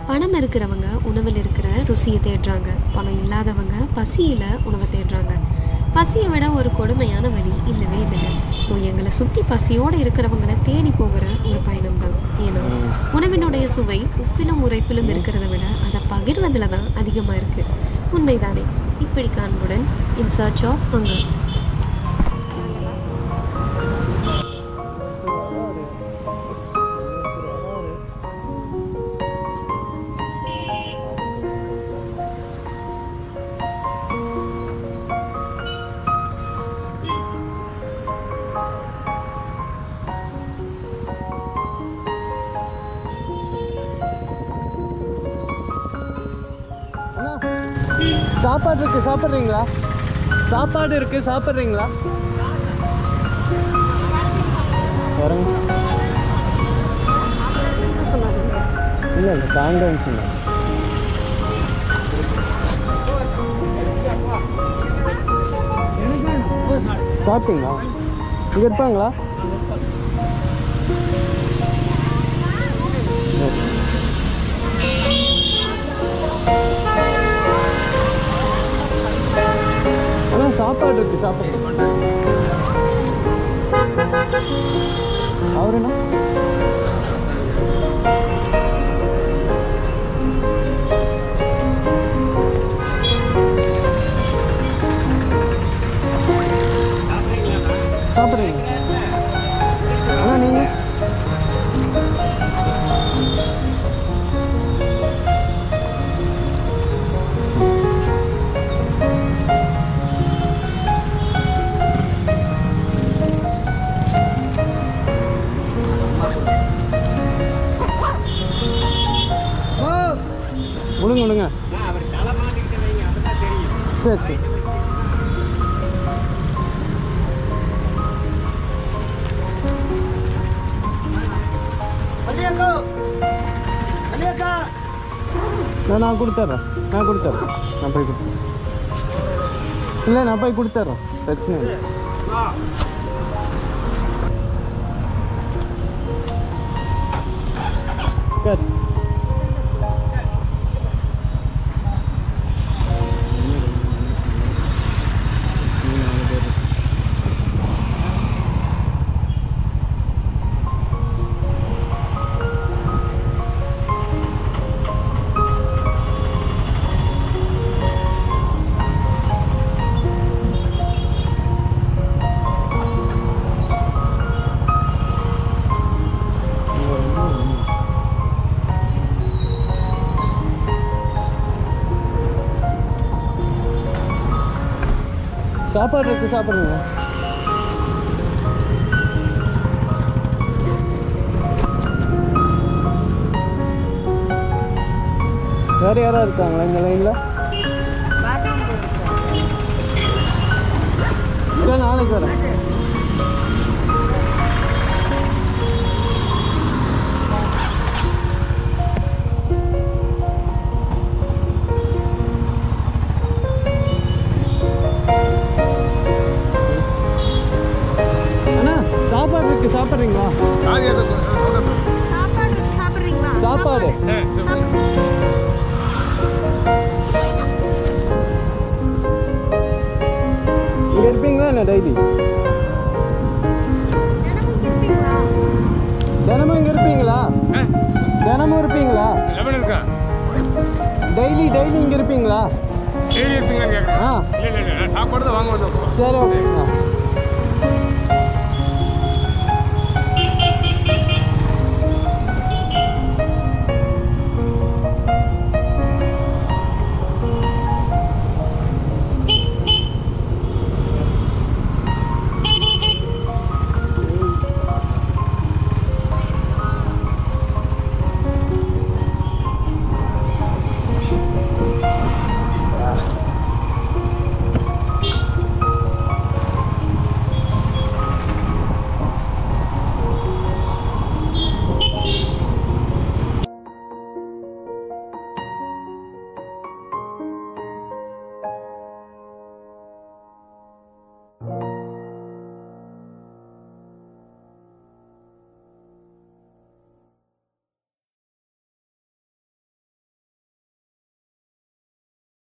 பணம் இருக்கிறவங்க உணவில் இருக்கிற ருசியை தேடுறாங்க பணம் இல்லாதவங்க பசியில் உணவை தேடுறாங்க பசியை விட ஒரு கொடுமையான வழி இல்லவே இல்லைங்க ஸோ எங்களை சுற்றி பசியோடு இருக்கிறவங்களை தேடி போகிற ஒரு பயணம் தான் ஏன்னா உணவினுடைய சுவை உப்பிலும் உரைப்பிலும் இருக்கிறத விட அதை பகிர்வதில் தான் அதிகமாக இருக்குது உண்மைதானே இப்படி காண்புடன் இன் சர்ச் ஆஃப் ஹங்கர் அண்ணா, சாப்பாடு இருக்கு சாப்பிட்றீங்களா சாப்பாடு இருக்கு சாப்பிட்றீங்களா வரங்க இல்லை இல்லை தாங்கன்னு சொன்னேன் சாப்பிட்டீங்களா இங்கே இருப்பாங்களா சரி. அண்ணா சாப்பாடு இருக்கு சாப்பாடு அவர் என்ன சாப்பிட்றீங்க அண்ணா நீங்க விடுங்க விடுங்க சரி சரி மல்லியக்கா மல்லியக்கா நான் நான் கொடுத்துட்றேன் நான் கொடுத்துட்றேன் நான் போய் கொடுத்துறேன் இல்லை நான் போய் கொடுத்துட்றேன் பிரச்சனை இல்லை சரி சாப்பாடு இருக்கு சாப்பிடுங்க வேற யாரா இருக்காங்களா இந்த லைன்ல சரி நாளைக்கு வரேன் அண்ணா சாப்பாடு இருக்கு சாப்பிட்றீங்களா சாப்பாடு சாப்பிட்றீங்களா சாப்பாடு இங்க இருப்பீங்களா என்ன டெய்லி தினமும் இருப்பீங்களா தினமும் இங்க இருப்பீங்களா தினமும் இருப்பீங்களா லெமன் இருக்கா டெய்லி டெய்லி இங்க இருப்பீங்களா டெய்லி இருப்பீங்களான்னு கேட்குறேன் ஆ இல்லை இல்லை இல்லை நான் சாப்பாடு தான் வாங்க வந்தோம் சரி ஓகே